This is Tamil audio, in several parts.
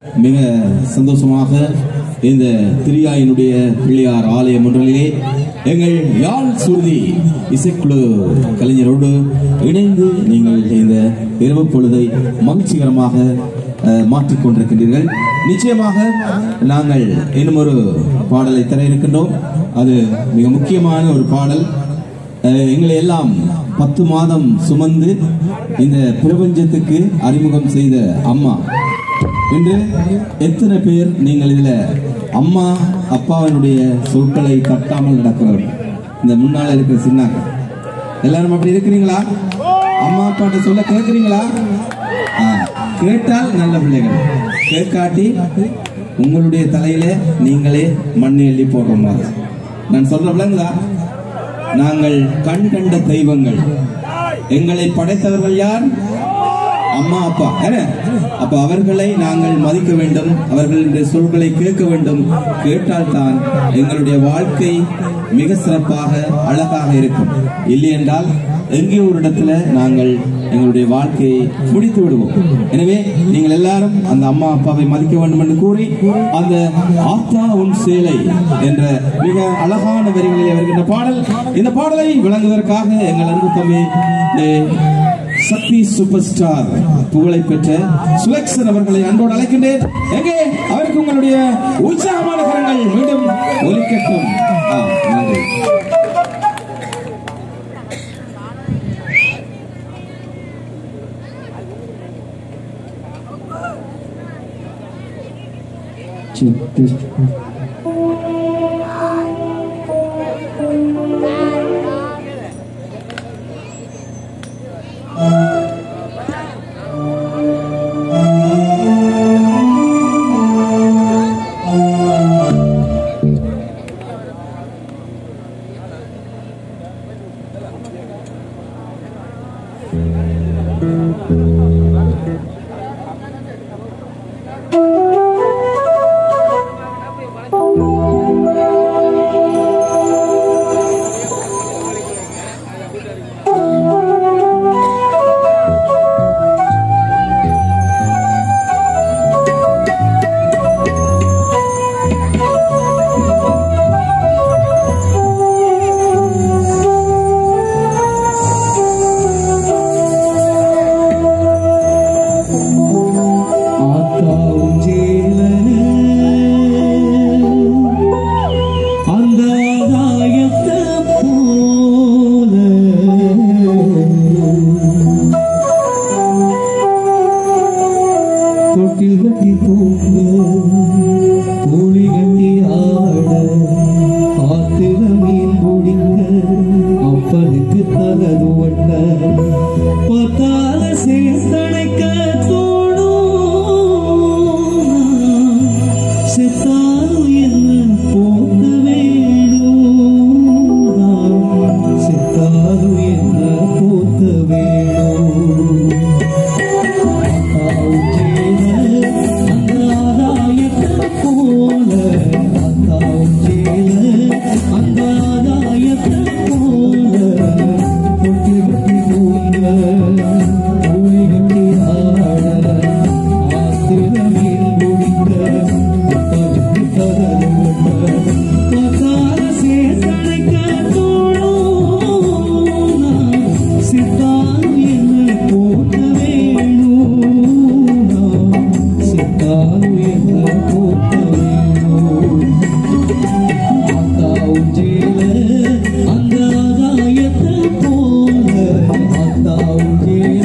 மிக சந்தோஷமாக இந்த திரியாயினுடைய பிள்ளையார் ஆலய மன்றலிலே எங்கள் யாழ் சுருதி இசைக்குழு கலைஞரோடு இணைந்து நீங்கள் இந்த இரவு பொழுதை மகிழ்ச்சிகரமாக அஹ், மாற்றிக் கொண்டிருக்கின்றீர்கள் நிச்சயமாக நாங்கள் இன்னும் ஒரு பாடலை தர இருக்கின்றோம் அது மிக முக்கியமான ஒரு பாடல் அஹ், எங்களை எல்லாம் பத்து மாதம் சுமந்து இந்த பிரபஞ்சத்துக்கு அறிமுகம் செய்த அம்மா இன்று எத்தனை பேர் நீங்கள் இதுல அம்மா அப்பாவினுடைய சொற்களை தட்டாமல் நடக்கிறவர்கள் இந்த முன்னால இருக்கிற சின்னாங்க எல்லாரும் அப்படி இருக்கிறீங்களா அம்மா அப்பாட்ட சொல்ல கேட்கிறீங்களா ஆ, கேட்டால் நல்ல பிள்ளைகள் கேட்காட்டி உங்களுடைய தலையில நீங்களே மண் எள்ளி போடுற மாதிரி நான் சொல்ற விளங்குதா நாங்கள் கண் கண்ட தெய்வங்கள் எங்களை படைத்தவர்கள் யார் அம்மா அப்பா என்ன? அப்ப அவர்களை நாங்கள் மதிக்க வேண்டும் அவர்களுடைய சொல்களை கேட்க வேண்டும் கேட்டால்தான் எங்களுடைய வாழ்க்கை மிக சிறப்பாக அழகாக இருக்கும் இல்லை என்றால் எங்கே ஒரு இடத்துல நாங்கள் எங்களுடைய வாழ்க்கையை முடித்து விடுவோம் எனவே நீங்கள் எல்லாரும் அந்த அம்மா அப்பாவை மதிக்க வேண்டும் என்று கூறி அந்த ஆத்தா உன் சேலை என்ற மிக அழகான வரிகளில் வருகின்ற பாடல் இந்த பாடலை விளங்குவதற்காக எங்கள் அன்பு தம்பி eh, சக்தி சூப்பர் ஸ்டார் புகழை பெற்ற சுலக்ஷன் அவர்களை அன்போடு அழைக்கின்றேன் எங்கே அவருக்கு உங்களுடைய உற்சாகமான கரங்கள் மீண்டும் ஒலிக்கட்டும் ஆ, நன்றி ஆத்தாவும் ஜீவனே, அந்த ஆகாயத்தை போல தொட்டில் கட்டி தூங்க கோழி கட்டி ஆட ஆத்திர மீன் பிடிக்க அப்பனுக்கு தகது ஒட்ட பத்தால சேர்த்தணைக்க தோணும் செத்தாலும் என்ன போத்த வேணும் செத்தாலும் என்ன போத்த வேணும் சித்தாலும் என்ன போட்ட வேணும் சித்தாலும் என்ன போட்ட வேணும் அத்தாவும் ஜீல அந்த ஆகாயத்தை போல அத்தாவும் ஜீல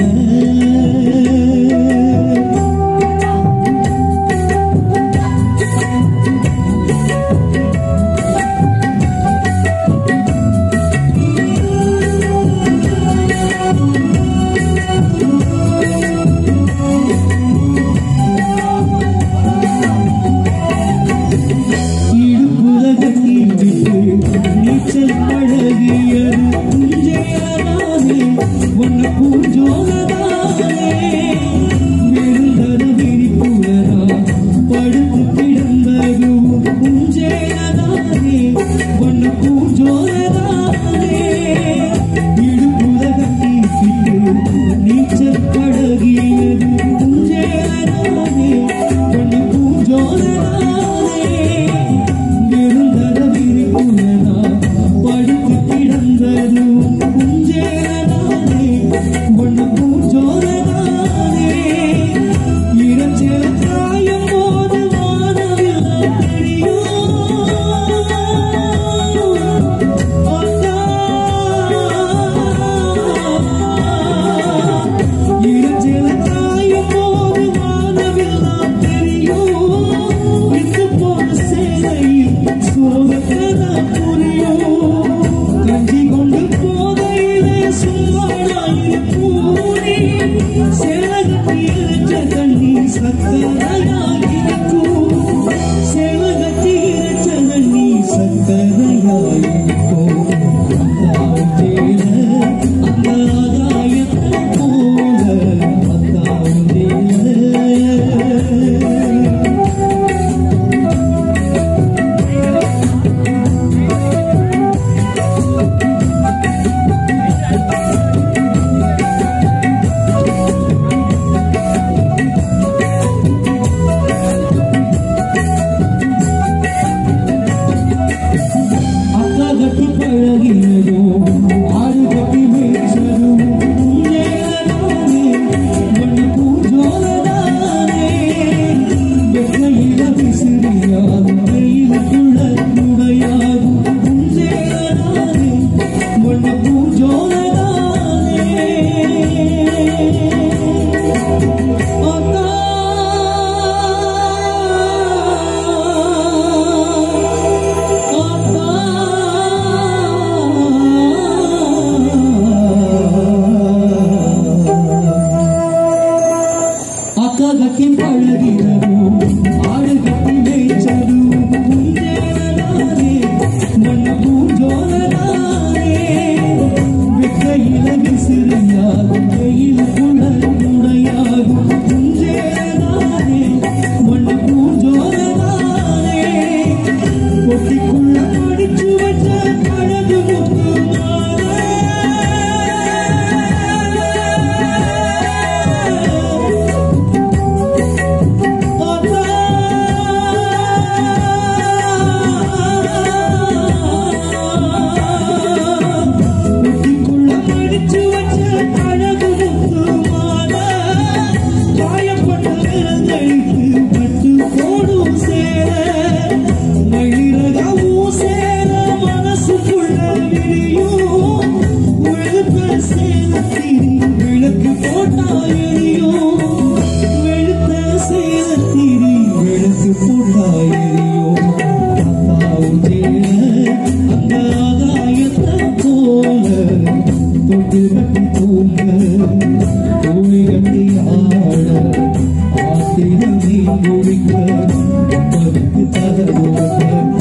நெருப்பாயறியோ அத்தாவும் சேர அந்த ஆகாயத்தை போல தொட்டு கட்டி தூங்க தூளி கட்டி ஆட ஆத்திரம் நீ குடிக்க உப்பதுக்கு தர